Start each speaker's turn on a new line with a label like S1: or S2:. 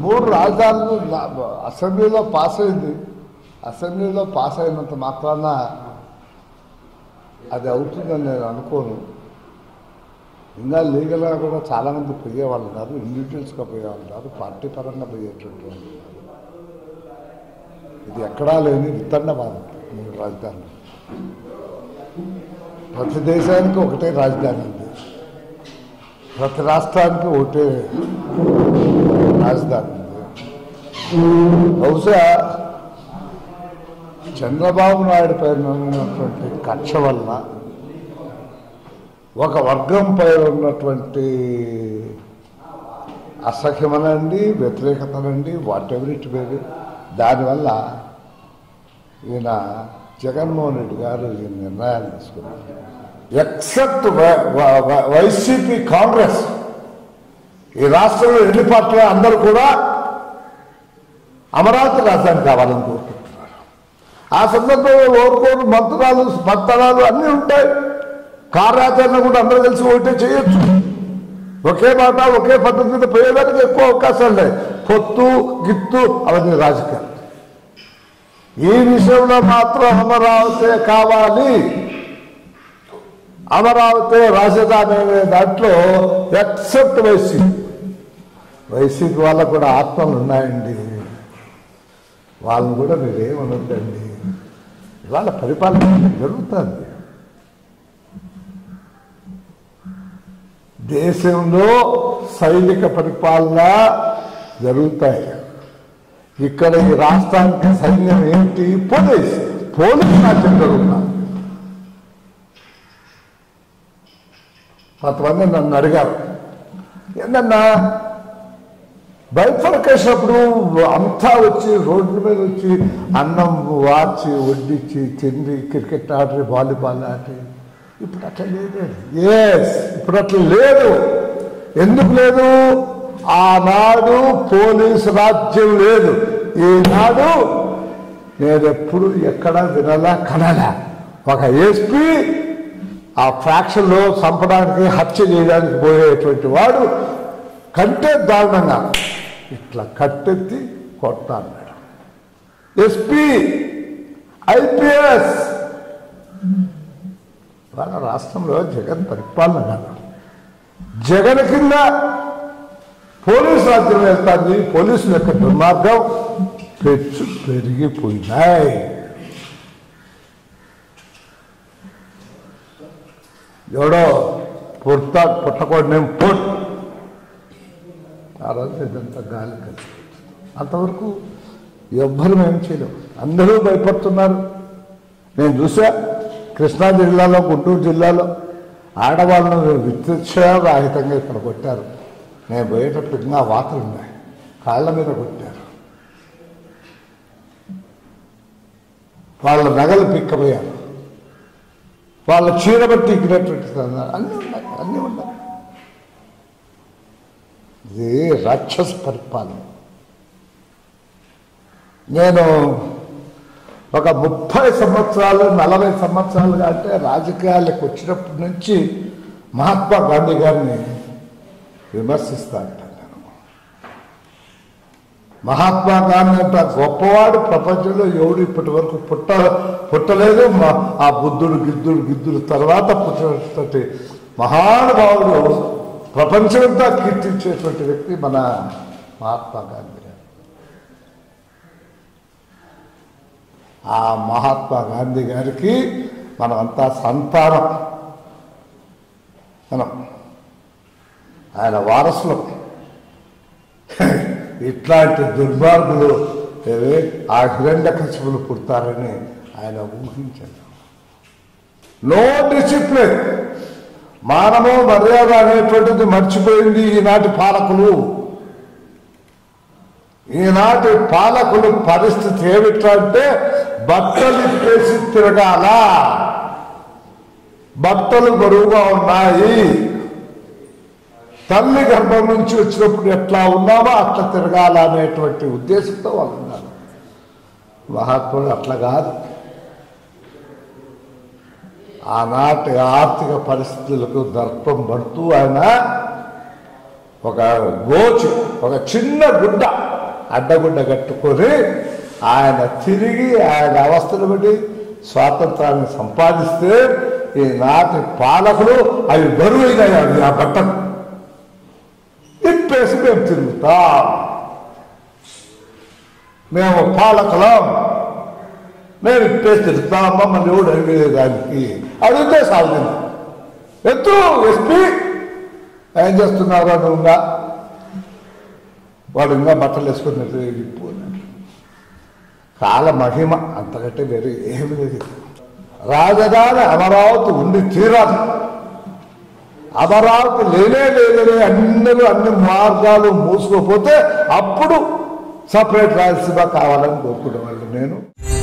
S1: మూడు రాజధానులు నా- అసెంబ్లీలో పాస్ అయింది అసెంబ్లీలో పాస్ అయినంత మాత్రాన అది అవుతుందని నేను అనుకోను ఇంకా లీగల్గా కూడా చాలామంది పోయేవాళ్ళు ఉన్నారు ఇండివిజువల్స్గా పోయేవాళ్ళు ఉన్నారు పార్టీ పరంగా పోయేటువంటి వాళ్ళు ఉన్నారు. ఇది ఎక్కడా లేని వితండవాదం మూడు రాజధానులు ప్రతి దేశానికి ఒకటే రాజధాని ఉంది ప్రతి రాష్ట్రానికి ఒకటే రాజధాని ఉంది బహుశా చంద్రబాబు నాయుడు పైన ఉన్నటువంటి కక్ష వలన ఒక వర్గంపై ఉన్నటువంటి అసహ్యమనండి వ్యతిరేకతనండి వాట్ ఎవర్ ఇట్ వేరు దానివల్ల ఈయన జగన్మోహన్ రెడ్డి గారు ఈ నిర్ణయాలు తీసుకున్నారు ఎక్సెప్ట్ వైసీపీ కాంగ్రెస్ ఈ రాష్ట్రంలో ఎన్ని పార్టీలు అందరూ కూడా అమరావతి రాజధాని కావాలని కోరుకుంటున్నారు ఆ సందర్భంలో ఓరుకోరు మంత్రాలు మంత్రాలు అన్నీ ఉంటాయి కార్యాచరణ కూడా అందరూ కలిసి ఒకటే చేయొచ్చు ఒకే మాట ఒకే పద్ధతి మీద పోయేదానికి ఎక్కువ అవకాశాలు ఉన్నాయి పొత్తు గిత్తు అవన్నీ రాజకీయాలు ఈ విషయంలో మాత్రం అమరావతి కావాలి అమరావతి రాజధాని అనే దాంట్లో ఎక్సెప్ట్ వైసీపీ వైసీపీ వాళ్ళకు కూడా ఆత్మలు ఉన్నాయండి వాళ్ళని కూడా మీరేమనొద్దండి ఇవాళ పరిపాలన జరుగుతుంది దేశంలో సైనిక పరిపాలన జరుగుతాయి ఇక్కడ ఈ రాష్ట్రానికి సైన్యం ఏంటి పోలీస్ పోలీస్ రాజ్యం జరుగుతుంది కొంతమంది నన్ను అడిగారు ఏంటన్నా బైఫర్కేషన్ అప్పుడు అంతా వచ్చి రోడ్ల మీద వచ్చి అన్నం వాచి వడ్డించి తిండి క్రికెట్ ఆడి వాలీబాల్ ఆడి ఇప్పుడు అట్లా లేదు ఎస్ ఇప్పుడు అట్లా లేదు ఎందుకు లేదు ఆనాడు పోలీసు రాజ్యం లేదు ఈనాడు నేను ఎప్పుడు ఎక్కడ వినలా కనలా ఒక ఎస్పీ ఆ ఫ్యాక్షన్లో చంపడానికి హత్య చేయడానికి పోయేటువంటి వాడు కంటే దారుణంగా ఇట్లా కట్టెత్తి కొడతా అన్నాడు ఎస్పీ ఐపీఎస్ వాళ్ళ రాష్ట్రంలో జగన్ పరిపాలన కాదు జగన్ కింద పోలీసు రాజ్యం వెళ్తాంది పోలీసుల యొక్క దుర్మార్గం పెచ్చు పెరిగిపోయినాయి ఎవడో పుడతా పుట్టకూడనేం పుట్ ఆ రోజు ఇదంతా గాలి కలిసి అంతవరకు ఎవ్వరు ఏం చేయలేం అందరూ భయపడుతున్నారు నేను చూసా కృష్ణా జిల్లాలో గుంటూరు జిల్లాలో ఆడవాళ్ళను విత్సారహితంగా ఇక్కడ కొట్టారు నేను పోయేటప్పుడు ఇంకా వాతలు ఉన్నాయి కాళ్ళ మీద కొట్టారు వాళ్ళ నగలు పిక్కపోయారు వాళ్ళ చీర బట్టి ఎక్కినటువంటి సందర్భాలు అన్నీ ఉన్నాయి అన్నీ ఉన్నాయి ఇది రాక్షస పరిపాలన నేను ఒక ముప్పై సంవత్సరాలు నలభై సంవత్సరాలుగా అంటే రాజకీయాలకు వచ్చినప్పటి నుంచి మహాత్మా గాంధీ గారిని విమర్శిస్తా అంటాను నేను మహాత్మా గాంధీ అంత గొప్పవాడు ప్రపంచంలో ఎవడు ఇప్పటి వరకు పుట్ట పుట్టలేదు మా- ఆ బుద్ధుడు గిద్దుడు గిద్దుడు తర్వాత పుట్టినటువంటి మహానుభావుడు ప్రపంచమంతా కీర్తించేటువంటి వ్యక్తి మన మహాత్మా గాంధీ గారు ఆ మహాత్మా గాంధీ గారికి మనమంతా సంతానం మనం ఆయన వారసులు ఇట్లాంటి దుర్మార్గులు ఏవే ఆ హిరణ్య కశిపులు పుడతారని ఆయన ఊహించారు నో డిసిప్లిన్ మానవ మర్యాద అనేటువంటిది మర్చిపోయింది ఈనాటి పాలకులు ఈనాటి పాలకులు పరిస్థితి ఏమిటంటే బట్టలు ఇప్పేసి తిరగాల బట్టలు బరువుగా ఉన్నాయి తల్లి గర్భం నుంచి వచ్చినప్పుడు ఎట్లా ఉన్నామో అట్లా తిరగాల అనేటువంటి ఉద్దేశంతో వాళ్ళు ఉన్నారు మహాత్ముడు అట్లా కాదు ఆనాటి ఆర్థిక పరిస్థితులకు దర్పం పడుతూ ఆయన ఒక గోచి ఒక చిన్న గుడ్డ అడ్డగుడ్డ కట్టుకొని ఆయన తిరిగి ఆయన అవస్థలు బట్టి స్వాతంత్రాన్ని సంపాదిస్తే ఈనాటి పాలకులు అవి బరువైనాయి అవి ఆ బట్టలు ఇప్పేసి మేము తిరుగుతాం మేము పాలకులం మేము ఇప్పేసి తిరుగుతాం మమ్మల్ని ఎవడు అడిగేదానికి అడిగితే సాగుతుంది ఎత్తు ఎస్పీ ఏం చేస్తున్నారా నువ్వు ఇంకా వాడు ఇంకా బట్టలు వేసుకుని వెళ్ళిపోయినాడు కాల మహిమ అంతకంటే వేరే ఏమి లేదు రాజధాని అమరావతి ఉండి తీరాలి అమరావతి లేనే లేదని అందరూ అన్ని మార్గాలు మూసుకోపోతే అప్పుడు సపరేట్ రాయలసీమ కావాలని కోరుకునేవాళ్ళు నేను